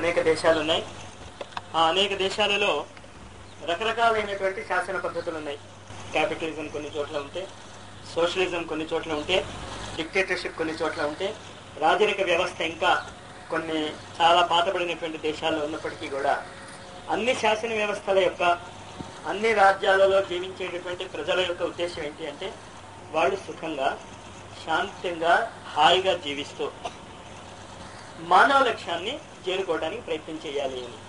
అనేక దేశాలు ఉన్నాయి ఆ అనేక దేశాలలో రకరకాలైనటువంటి శాసన పద్ధతులు ఉన్నాయి క్యాపిటలిజం కొన్ని చోట్ల ఉంటే సోషలిజం కొన్ని చోట్ల ఉంటే డిక్టేటర్షిప్ కొన్ని చోట్ల ఉంటే రాజరిక వ్యవస్థ ఇంకా కొన్ని చాలా పాతబడినటువంటి దేశాల్లో ఉన్నప్పటికీ కూడా అన్ని శాసన వ్యవస్థల యొక్క అన్ని రాజ్యాలలో జీవించేటటువంటి ప్రజల యొక్క ఉద్దేశం ఏంటి అంటే వాళ్ళు సుఖంగా శాంతంగా హాయిగా జీవిస్తూ మానవ లక్ష్యాన్ని చేరుకోవడానికి ప్రయత్నం చేయాలి అని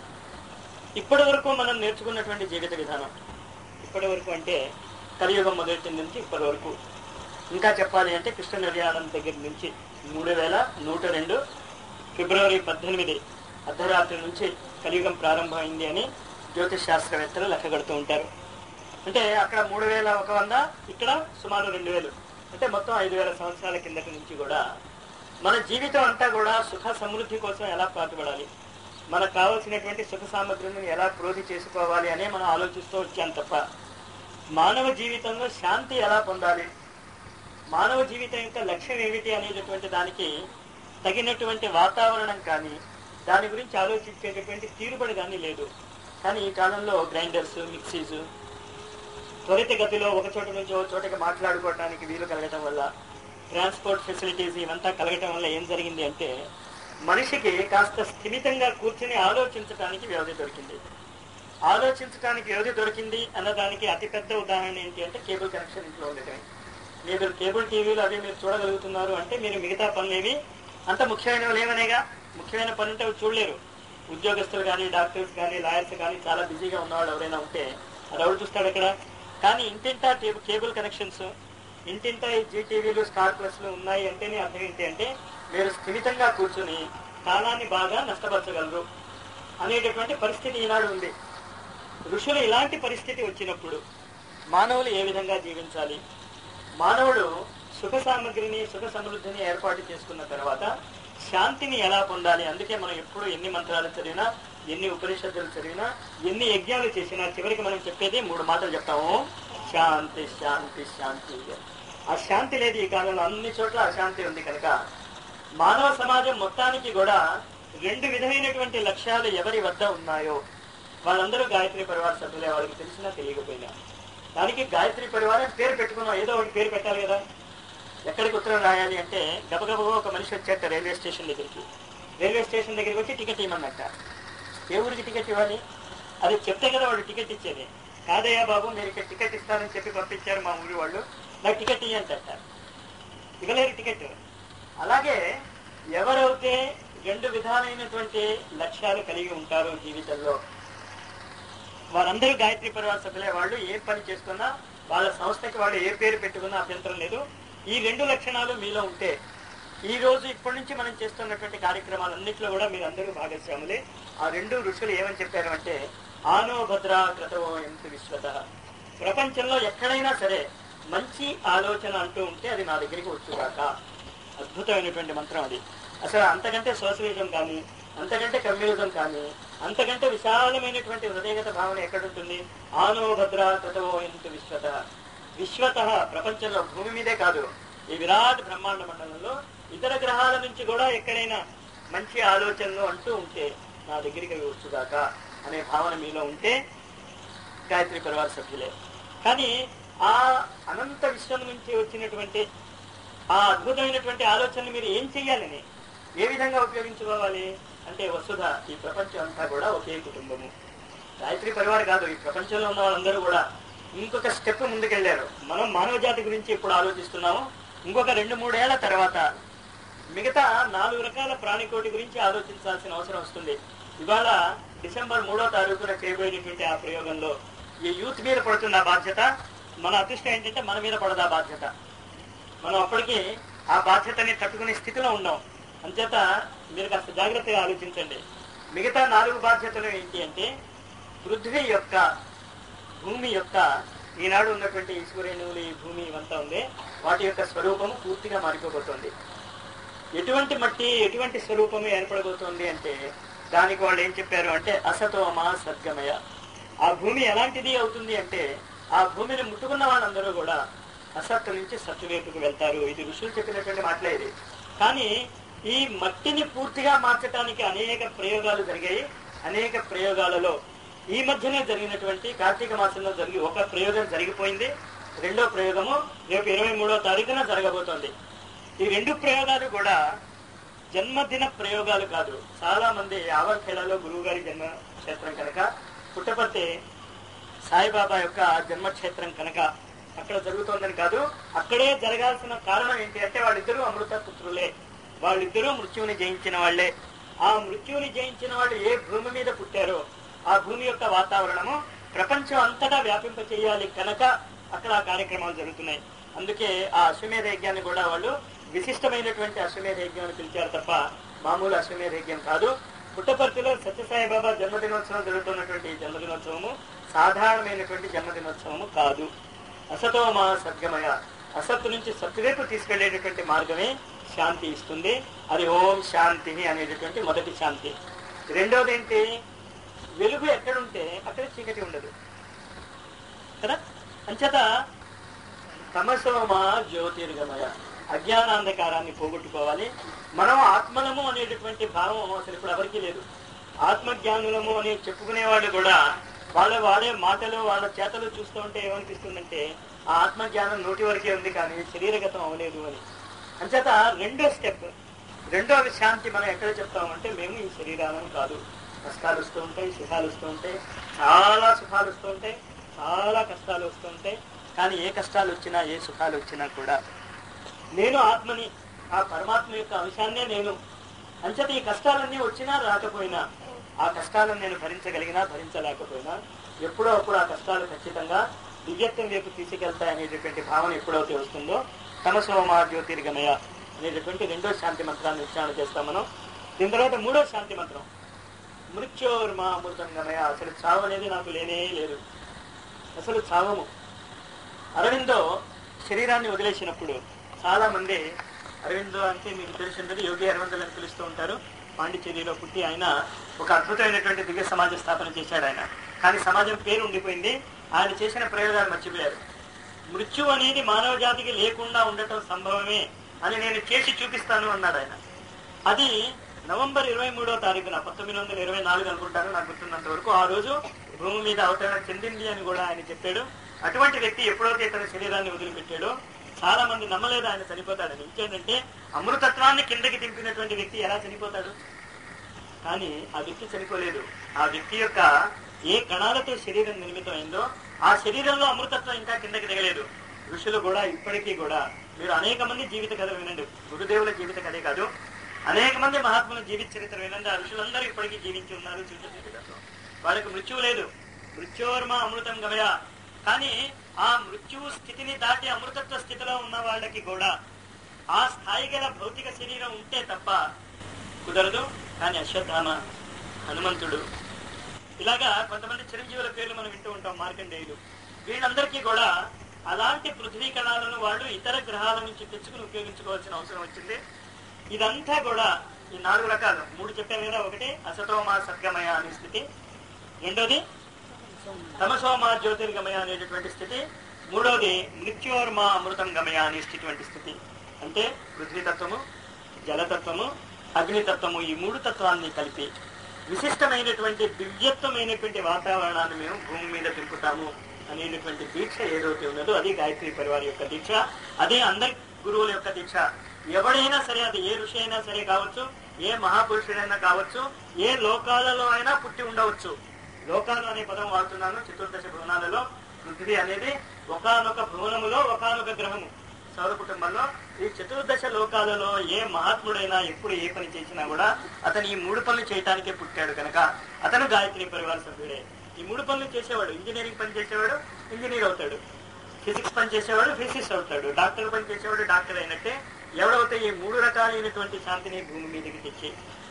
ఇప్పటి వరకు మనం నేర్చుకున్నటువంటి జీవిత విధానం ఇప్పటి వరకు అంటే కలియుగం మొదటి నుంచి ఇప్పటి వరకు ఇంకా చెప్పాలి అంటే కృష్ణ నిర్యాణం దగ్గర నుంచి మూడు వేల నూట రెండు ఫిబ్రవరి పద్దెనిమిది అర్ధరాత్రి నుంచి కలియుగం ప్రారంభమైంది అని జ్యోతిష్ శాస్త్రవేత్తలు లెక్క కడుతూ ఉంటారు అంటే అక్కడ మూడు వేల ఒక వంద ఇక్కడ సుమారు రెండు వేలు అంటే మొత్తం ఐదు వేల సంవత్సరాల కిందటి నుంచి కూడా మన జీవితం అంతా కూడా సుఖ సమృద్ధి కోసం ఎలా పాటుపడాలి మనకు కావలసినటువంటి సుఖ సామగ్రిని ఎలా ప్రోధి చేసుకోవాలి అనే మనం ఆలోచిస్తూ వచ్చాం తప్ప మానవ జీవితంలో శాంతి ఎలా పొందాలి మానవ జీవితం యొక్క లక్ష్యం ఏమిటి అనేటటువంటి దానికి తగినటువంటి వాతావరణం కానీ దాని గురించి ఆలోచించేటటువంటి తీరుబడి కానీ లేదు కానీ ఈ కాలంలో గ్రైండర్స్ మిక్సీస్ త్వరితగతిలో ఒక చోట నుంచి ఒక చోటకి మాట్లాడుకోవడానికి వీలు కలగటం వల్ల ట్రాన్స్పోర్ట్ ఫెసిలిటీస్ ఇవంతా కలగటం వల్ల ఏం జరిగింది అంటే మనిషికి కాస్త స్థిమితంగా కూర్చుని ఆలోచించడానికి వ్యవధి దొరికింది ఆలోచించడానికి వ్యవధి దొరికింది అన్నదానికి అతిపెద్ద ఉదాహరణ ఏంటి అంటే కేబుల్ కనెక్షన్ ఇంట్లో ఉండటమే మీరు కేబుల్ టీవీలు అవి మీరు చూడగలుగుతున్నారు అంటే మీరు మిగతా పనులు ఏవి అంత ముఖ్యమైనవి లేవనేగా ముఖ్యమైన పని ఉంటే అవి చూడలేరు ఉద్యోగస్తులు కానీ డాక్టర్స్ కానీ లాయర్స్ కానీ చాలా బిజీగా ఉన్నవాళ్ళు ఎవరైనా ఉంటే అది ఎవరు చూస్తాడు అక్కడ కానీ ఇంటింటా టేబుల్ కేబుల్ కనెక్షన్స్ ఇంటింటా ఈ జీటీవీలు స్టార్ ప్లస్లు ఉన్నాయి అంటేనే అర్థం ఏంటి అంటే మీరు స్థిమితంగా కూర్చుని కాలాన్ని బాగా నష్టపరచగలరు అనేటటువంటి పరిస్థితి ఈనాడు ఉంది ఋషులు ఇలాంటి పరిస్థితి వచ్చినప్పుడు మానవులు ఏ విధంగా జీవించాలి మానవుడు సుఖ సామగ్రిని సుఖ సమృద్ధిని ఏర్పాటు చేసుకున్న తర్వాత శాంతిని ఎలా పొందాలి అందుకే మనం ఎప్పుడు ఎన్ని మంత్రాలు చదివినా ఎన్ని ఉపనిషత్తులు చదివినా ఎన్ని యజ్ఞాలు చేసినా చివరికి మనం చెప్పేది మూడు మాటలు చెప్తాము శాంతి శాంతి శాంతి ఆ శాంతి లేదు ఈ కాలంలో అన్ని చోట్ల అశాంతి ఉంది కనుక మానవ సమాజం మొత్తానికి కూడా రెండు విధమైనటువంటి లక్ష్యాలు ఎవరి వద్ద ఉన్నాయో వాళ్ళందరూ గాయత్రి పరివార సభ్యులే వాళ్ళకి తెలిసినా తెలియకపోయినా దానికి గాయత్రి పరివారం పేరు పెట్టుకున్నాం ఏదో ఒకటి పేరు పెట్టాలి కదా ఎక్కడికి ఉత్తరం రాయాలి అంటే గబగబగా ఒక మనిషి వచ్చేట రైల్వే స్టేషన్ దగ్గరికి రైల్వే స్టేషన్ దగ్గరికి వచ్చి టికెట్ ఇవ్వమన్నట్ట ఏ ఊరికి టికెట్ ఇవ్వాలి అది చెప్తే కదా వాళ్ళు టికెట్ ఇచ్చేది కాదయ్యా బాబు మీరు ఇక్కడ టికెట్ ఇస్తారని చెప్పి పంపించారు మా ఊరి వాళ్ళు నాకు టికెట్ ఇయ్యంట ఇవ్వలేరు టికెట్ అలాగే ఎవరైతే రెండు విధాలైనటువంటి లక్ష్యాలు కలిగి ఉంటారో జీవితంలో వారందరూ గాయత్రి పరివార సభ్యులే వాళ్ళు ఏ పని చేస్తున్నా వాళ్ళ సంస్థకి వాళ్ళు ఏ పేరు పెట్టుకున్నా అభ్యంతరం లేదు ఈ రెండు లక్షణాలు మీలో ఉంటే ఈ రోజు ఇప్పటి నుంచి మనం చేస్తున్నటువంటి కార్యక్రమాలన్నింటిలో కూడా మీరు అందరూ భాగస్వాములే ఆ రెండు ఋషులు ఏమని చెప్పారు అంటే ఆనో భద్ర క్రతవో ఎంత విశ్వత ప్రపంచంలో ఎక్కడైనా సరే మంచి ఆలోచన అంటూ ఉంటే అది నా దగ్గరికి వచ్చుగాక అద్భుతమైనటువంటి మంత్రం అది అసలు అంతకంటే సోషలిజం కానీ అంతకంటే కమ్యూనిజం కానీ అంతకంటే విశాలమైనటువంటి హృదయగత భావన ఎక్కడుంటుంది ఆనో భద్ర కృతవో ఎంత విశ్వత విశ్వత ప్రపంచంలో భూమి మీదే కాదు ఈ విరాట్ బ్రహ్మాండ మండలంలో ఇతర గ్రహాల నుంచి కూడా ఎక్కడైనా మంచి ఆలోచనలు అంటూ ఉంటే నా దగ్గరికి అవి వచ్చుగాక అనే భావన మీలో ఉంటే గాయత్రి పరివార సభ్యులే కానీ ఆ అనంత విశ్వం నుంచి వచ్చినటువంటి ఆ అద్భుతమైనటువంటి ఆలోచనలు మీరు ఏం చెయ్యాలని ఏ విధంగా ఉపయోగించుకోవాలి అంటే వసుధ ఈ ప్రపంచం అంతా కూడా ఒకే కుటుంబము గాయత్రి పరివార్ కాదు ఈ ప్రపంచంలో ఉన్న వాళ్ళందరూ కూడా ఇంకొక స్టెప్ ముందుకెళ్లారు మనం మానవ జాతి గురించి ఇప్పుడు ఆలోచిస్తున్నాము ఇంకొక రెండు మూడేళ్ల తర్వాత మిగతా నాలుగు రకాల ప్రాణికోటి గురించి ఆలోచించాల్సిన అవసరం వస్తుంది ఇవాళ డిసెంబర్ మూడో తారీఖున చేయబోయేటటువంటి ఆ ప్రయోగంలో ఈ యూత్ మీద పడుతున్న ఆ బాధ్యత మన అదృష్టం ఏంటంటే మన మీద పడదా బాధ్యత మనం అప్పటికి ఆ బాధ్యతని తట్టుకునే స్థితిలో ఉన్నాం అంచేత మీరు కాస్త జాగ్రత్తగా ఆలోచించండి మిగతా నాలుగు బాధ్యతలు ఏంటి అంటే పృథ్వీ యొక్క భూమి యొక్క ఈనాడు ఉన్నటువంటి ఈశ్వరేణువులు ఈ భూమి ఇవంతా ఉంది వాటి యొక్క స్వరూపము పూర్తిగా మారిపోబోతోంది ఎటువంటి మట్టి ఎటువంటి స్వరూపము ఏర్పడబోతోంది అంటే దానికి వాళ్ళు ఏం చెప్పారు అంటే అసతోమా సద్గమయ ఆ భూమి ఎలాంటిది అవుతుంది అంటే ఆ భూమిని ముట్టుకున్న వాళ్ళందరూ కూడా అసత్తు నుంచి సత్తు వైపుకు వెళ్తారు ఇది ఋషులు చెప్పినటువంటి మాటలే ఇది కానీ ఈ మట్టిని పూర్తిగా మార్చడానికి అనేక ప్రయోగాలు జరిగాయి అనేక ప్రయోగాలలో ఈ మధ్యనే జరిగినటువంటి కార్తీక మాసంలో జరిగి ఒక ప్రయోగం జరిగిపోయింది రెండో ప్రయోగము రేపు ఇరవై మూడో తారీఖున జరగబోతోంది ఈ రెండు ప్రయోగాలు కూడా జన్మదిన ప్రయోగాలు కాదు చాలా మంది ఆవర్ఖేళలో గురువు గారి జన్మ క్షేత్రం కనుక పుట్టపర్తి సాయిబాబా యొక్క జన్మక్షేత్రం కనుక అక్కడ జరుగుతోందని కాదు అక్కడే జరగాల్సిన కారణం ఏంటి అంటే వాళ్ళిద్దరూ అమృత పుత్రులే వాళ్ళిద్దరూ మృత్యువుని జయించిన వాళ్ళే ఆ మృత్యువుని జయించిన వాళ్ళు ఏ భూమి మీద పుట్టారో ఆ భూమి యొక్క వాతావరణము ప్రపంచం అంతటా వ్యాపింప చేయాలి కనుక అక్కడ ఆ కార్యక్రమాలు జరుగుతున్నాయి అందుకే ఆ అశ్వమేధ యజ్ఞాన్ని కూడా వాళ్ళు విశిష్టమైనటువంటి అశ్వమేధ యజ్ఞం అని పిలిచారు తప్ప మామూలు అశ్వమేధ యజ్ఞం కాదు పుట్టపర్తిలో సత్యసాయి బాబా జన్మదినోత్సవం జరుగుతున్నటువంటి ఈ జన్మదినోత్సవము సాధారణమైనటువంటి జన్మదినోత్సవము కాదు అసతోమా సద్గమయ అసత్తు నుంచి సత్తు వైపు తీసుకెళ్లేటటువంటి మార్గమే శాంతి ఇస్తుంది అది ఓం శాంతి అనేటటువంటి మొదటి శాంతి రెండోది ఏంటి వెలుగు ఎక్కడుంటే అక్కడ చీకటి ఉండదు కదా అంచేత తమసోమా జ్యోతిర్గమయ అజ్ఞానాంధకారాన్ని పోగొట్టుకోవాలి మనం ఆత్మలము అనేటటువంటి భావం అసలు ఇప్పుడు ఎవరికీ లేదు ఆత్మజ్ఞానులము అని చెప్పుకునే వాళ్ళు కూడా వాళ్ళ వాడే మాటలు వాళ్ళ చేతలు చూస్తూ ఉంటే ఏమనిపిస్తుందంటే ఆ ఆత్మజ్ఞానం నోటి వరకే ఉంది కానీ శరీరగతం అవలేదు అని అంచేత రెండో స్టెప్ రెండో శాంతి మనం ఎక్కడ చెప్తామంటే మేము ఈ శరీరాలను కాదు కష్టాలు వస్తూ ఉంటాయి సుఖాలు వస్తూ ఉంటాయి చాలా సుఖాలు వస్తూ ఉంటాయి చాలా కష్టాలు వస్తూ ఉంటాయి కానీ ఏ కష్టాలు వచ్చినా ఏ సుఖాలు వచ్చినా కూడా నేను ఆత్మని ఆ పరమాత్మ యొక్క అంశాన్నే నేను అంచేత ఈ కష్టాలన్నీ వచ్చినా రాకపోయినా ఆ కష్టాలను నేను భరించగలిగినా భరించలేకపోయినా ఎప్పుడో అప్పుడు ఆ కష్టాలు ఖచ్చితంగా దివ్యత్వం వైపు తీసుకెళ్తాయి అనేటటువంటి భావన ఎప్పుడైతే వస్తుందో తమసోమా జ్యోతిర్గమయ అనేటటువంటి రెండో శాంతి మంత్రాన్ని ఉచ్చారణ చేస్తాం మనం దీని తర్వాత మూడో శాంతి మంత్రం మృత్యోర్మా అమృతంగమయ అసలు చావు అనేది నాకు లేనే లేదు అసలు చావము అరవిందో శరీరాన్ని వదిలేసినప్పుడు చాలా మంది అరవిందో అంటే మీకు తెలిసి ఉంటుంది యోగి అరవిందులు అని పిలుస్తూ ఉంటారు పాండిచేరిలో పుట్టి ఆయన ఒక అద్భుతమైనటువంటి దివ్య సమాజ స్థాపన చేశాడు ఆయన కానీ సమాజం పేరు ఉండిపోయింది ఆయన చేసిన ప్రయోగాలు మర్చిపోయారు మృత్యు అనేది మానవ జాతికి లేకుండా ఉండటం సంభవమే అని నేను చేసి చూపిస్తాను అన్నాడు ఆయన అది నవంబర్ ఇరవై మూడో తారీఖున పంతొమ్మిది వందల ఇరవై నాలుగు అనుకుంటాను నాకు గుర్తున్నంత వరకు ఆ రోజు భూమి మీద అవతరణ చెందింది అని కూడా ఆయన చెప్పాడు అటువంటి వ్యక్తి ఎప్పుడైతే తన శరీరాన్ని వదిలిపెట్టాడో చాలా మంది నమ్మలేదు ఆయన చనిపోతాడని ఇంకేంటంటే అమృతత్వాన్ని కిందకి దింపినటువంటి వ్యక్తి ఎలా చనిపోతాడు కానీ ఆ వ్యక్తి చనిపోలేదు ఆ వ్యక్తి యొక్క ఏ కణాలతో శరీరం నిర్మితమైందో ఆ శరీరంలో అమృతత్వం ఇంకా కిందకి దిగలేదు ఋషులు కూడా ఇప్పటికీ కూడా మీరు అనేక మంది జీవిత కథ వినండి గురుదేవుల జీవిత కథే కాదు అనేక మంది మహాత్ముల జీవిత చరిత్ర వినండి ఆ ఋషులందరూ ఇప్పటికీ జీవించి ఉన్నారు జీవిత చరిత్రలో వాళ్ళకి మృత్యువు లేదు మృత్యోర్మ అమృతం గమయ కానీ ఆ మృత్యువు స్థితిని దాటి అమృతత్వ స్థితిలో ఉన్న వాళ్ళకి కూడా ఆ స్థాయి గల భౌతిక శరీరం ఉంటే తప్ప కుదరదు కానీ అశ్వత్థామ హనుమంతుడు ఇలాగా కొంతమంది చిరంజీవుల పేర్లు మనం వింటూ ఉంటాం మార్కండేయులు వీళ్ళందరికీ కూడా అలాంటి పృథ్వీ కణాలను వాళ్ళు ఇతర గ్రహాల నుంచి తెచ్చుకుని ఉపయోగించుకోవాల్సిన అవసరం వచ్చింది ఇదంతా కూడా ఈ నాలుగు రకాలు మూడు చెప్పాను కదా ఒకటి అసతోమా సద్గమయ అనే స్థితి రెండోది తమసోమా జ్యోతిర్గమయ అనేటటువంటి స్థితి మూడోది మృత్యోర్మా అమృతం గమయ అనే స్థితి వంటి స్థితి అంటే పృథ్వీతత్వము జలతత్వము అగ్నితత్వము ఈ మూడు తత్వాన్ని కలిపి విశిష్టమైనటువంటి దివ్యత్వమైనటువంటి వాతావరణాన్ని మేము భూమి మీద తింపుతాము అనేటటువంటి దీక్ష ఏదైతే ఉన్నదో అది గాయత్రి పరివార్ యొక్క దీక్ష అదే అందరి గురువుల యొక్క దీక్ష ఎవడైనా సరే అది ఏ ఋషి అయినా సరే కావచ్చు ఏ మహాపురుషుడైనా కావచ్చు ఏ లోకాలలో అయినా పుట్టి ఉండవచ్చు లోకాలు అనే పదం వాడుతున్నాను చతుర్దశ భువనాలలో పృథ్వీ అనేది ఒకనొక భువనములో ఒకనొక గ్రహము సౌర కుటుంబంలో ఈ చతుర్దశ లోకాలలో ఏ మహాత్ముడైనా ఎప్పుడు ఏ పని చేసినా కూడా అతను ఈ మూడు పనులు చేయటానికే పుట్టాడు కనుక అతను గాయత్రి పరివార సభ్యుడే ఈ మూడు పనులు చేసేవాడు ఇంజనీరింగ్ పని చేసేవాడు ఇంజనీర్ అవుతాడు ఫిజిక్స్ పని చేసేవాడు ఫిజిక్స్ అవుతాడు డాక్టర్ పని చేసేవాడు డాక్టర్ అయినట్టే ఎవడైతే ఈ మూడు రకాలైనటువంటి శాంతిని భూమి మీదకి తెచ్చి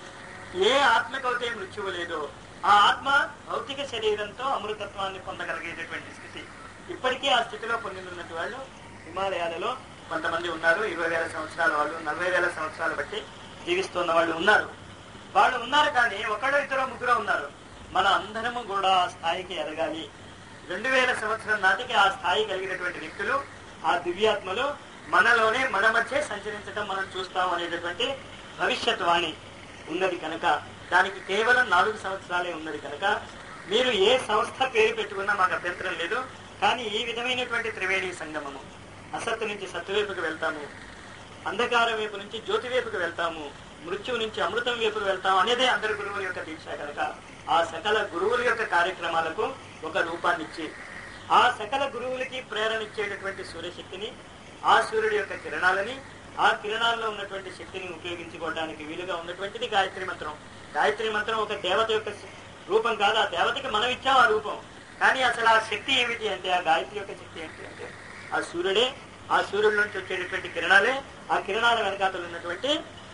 ఏ ఆత్మకైతే మృత్యువు లేదో ఆ ఆత్మ భౌతిక శరీరంతో అమృతత్వాన్ని పొందగలిగేటటువంటి స్థితి ఇప్పటికీ ఆ స్థితిలో పొందినటువంటి వాళ్ళు హిమాలయాలలో కొంతమంది ఉన్నారు ఇరవై వేల సంవత్సరాల వాళ్ళు నలభై వేల సంవత్సరాలు బట్టి జీవిస్తున్న వాళ్ళు ఉన్నారు వాళ్ళు ఉన్నారు కానీ ఒకడో ఇద్దరు ముగ్గురు ఉన్నారు మన అందరము కూడా ఆ స్థాయికి ఎదగాలి రెండు వేల సంవత్సరం నాటికి ఆ స్థాయి కలిగినటువంటి వ్యక్తులు ఆ దివ్యాత్మలు మనలోనే మన మధ్య సంచరించడం మనం చూస్తాం అనేటటువంటి భవిష్యత్ వాణి ఉన్నది కనుక దానికి కేవలం నాలుగు సంవత్సరాలే ఉన్నది కనుక మీరు ఏ సంస్థ పేరు పెట్టుకున్నా మాకు అభ్యంతరం లేదు కానీ ఈ విధమైనటువంటి త్రివేణి సంగమము అసత్తు నుంచి సత్తు వైపుకి వెళ్తాము అంధకారం వైపు నుంచి జ్యోతి వైపుకి వెళ్తాము మృత్యువు నుంచి అమృతం వైపుకు వెళ్తాము అనేదే అందరి గురువుల యొక్క దీక్ష కనుక ఆ సకల గురువుల యొక్క కార్యక్రమాలకు ఒక రూపాన్నిచ్చి ఆ సకల గురువులకి ప్రేరణ ఇచ్చేటటువంటి సూర్యశక్తిని ఆ సూర్యుడి యొక్క కిరణాలని ఆ కిరణాల్లో ఉన్నటువంటి శక్తిని ఉపయోగించుకోవడానికి వీలుగా ఉన్నటువంటిది గాయత్రి మంత్రం గాయత్రి మంత్రం ఒక దేవత యొక్క రూపం కాదు ఆ దేవతకి మనం ఇచ్చాం ఆ రూపం కానీ అసలు ఆ శక్తి ఏమిటి అంటే ఆ గాయత్రి యొక్క శక్తి ఏంటి అంటే ఆ సూర్యుడే ఆ సూర్యుడి నుంచి వచ్చేటటువంటి కిరణాలే ఆ కిరణాల వెనకాతలు ఉన్నటువంటి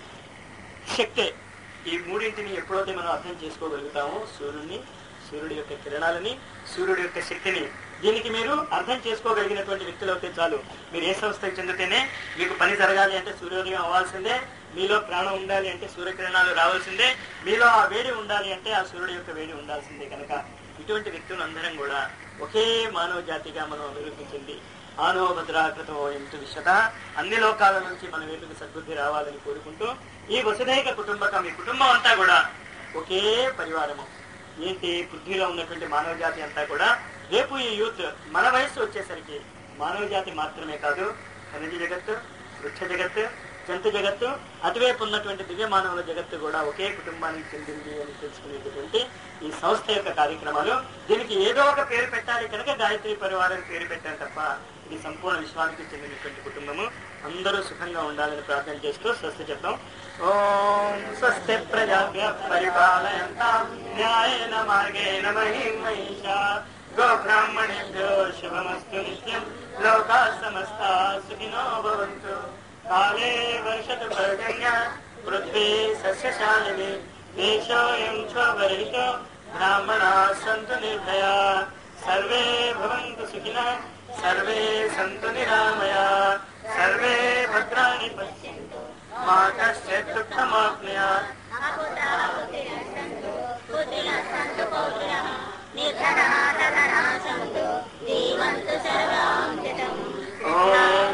శక్తే ఈ మూడింటిని ఎప్పుడైతే మనం అర్థం చేసుకోగలుగుతామో సూర్యుడిని సూర్యుడి యొక్క కిరణాలని సూర్యుడి యొక్క శక్తిని దీనికి మీరు అర్థం చేసుకోగలిగినటువంటి వ్యక్తులు అయితే చాలు మీరు ఏ సంస్థకి చెందితేనే మీకు పని జరగాలి అంటే సూర్యోదయం అవ్వాల్సిందే మీలో ప్రాణం ఉండాలి అంటే సూర్యకిరణాలు రావాల్సిందే మీలో ఆ వేడి ఉండాలి అంటే ఆ సూర్యుడి యొక్క వేడి ఉండాల్సిందే కనుక ఇటువంటి వ్యక్తులు అందరం కూడా ఒకే మానవ జాతిగా మనం అభివృద్ధి చెంది ఆనో భద్రాకృతం ఎంతు విశ్వత అన్ని లోకాల నుంచి మన వైపుకి సద్బుద్ధి రావాలని కోరుకుంటూ ఈ వసుధైక కుటుంబకం ఈ కుటుంబం అంతా కూడా ఒకే పరివారము ఏంటి పృథ్వీలో ఉన్నటువంటి మానవ జాతి అంతా కూడా రేపు ఈ యూత్ మన వయస్సు వచ్చేసరికి మానవ జాతి మాత్రమే కాదు ఖనిజ జగత్తు వృక్ష జగత్తు జంతు జగత్తు అటువైపు ఉన్నటువంటి దివ్య మానవుల జగత్తు కూడా ఒకే కుటుంబానికి చెందింది అని తెలుసుకునేటటువంటి ఈ సంస్థ యొక్క కార్యక్రమాలు దీనికి ఏదో ఒక పేరు పెట్టాలి కనుక గాయత్రి పరివారం పేరు పెట్టాను తప్ప ఇది సంపూర్ణ విశ్వానికి చెందినటువంటి కుటుంబము అందరూ సుఖంగా ఉండాలని ప్రార్థన చేస్తూ స్వస్తి చెప్తాం ఓం స్వస్తి ప్రజాభ్య పరిపాలయంతాం న్యాయేన మార్గేణ మహిం మహిషా గో బ్రాహ్మణేభ్యో శుభమస్తు నిత్యం లోకా సమస్తా సుఖినో భవంతు కాలే వర్షతు పర్జన్య పృథ్వీ సస్యశాలిని దేశోయం క్షోభరహితో బ్రాహ్మణా సంతు నిర్భయా సర్వే భవంతు సుఖినః సర్వే సంతు నిరామయా సర్వే భద్రాణి పశ్యంతు మా కశ్చిత్ దుఃఖమాప్నుయాత్ ఓం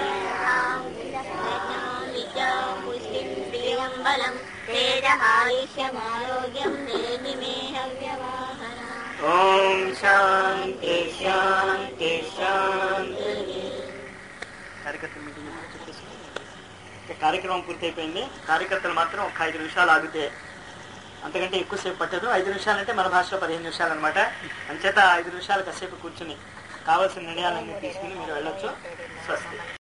ఆరోగ్యం దేవి మే హవ్యవాహన ఓం శాంతి శాంతి శాంతి కార్యకర్తల మీటింగ్ ఎప్పుడు చెప్పేసుకోండి. ఇక కార్యక్రమం పూర్తయిపోయింది కార్యకర్తలు మాత్రం ఒక ఐదు నిమిషాలు ఆగితే అంతకంటే ఎక్కువసేపు పట్టదు ఐదు నిమిషాలు అంటే మన భాషలో పదిహేను నిమిషాలు అనమాట అంచేత ఐదు నిమిషాలు కాసేపు కూర్చుని కావాల్సిన నిర్ణయాలన్నీ తీసుకుని మీరు వెళ్ళొచ్చు స్వస్తి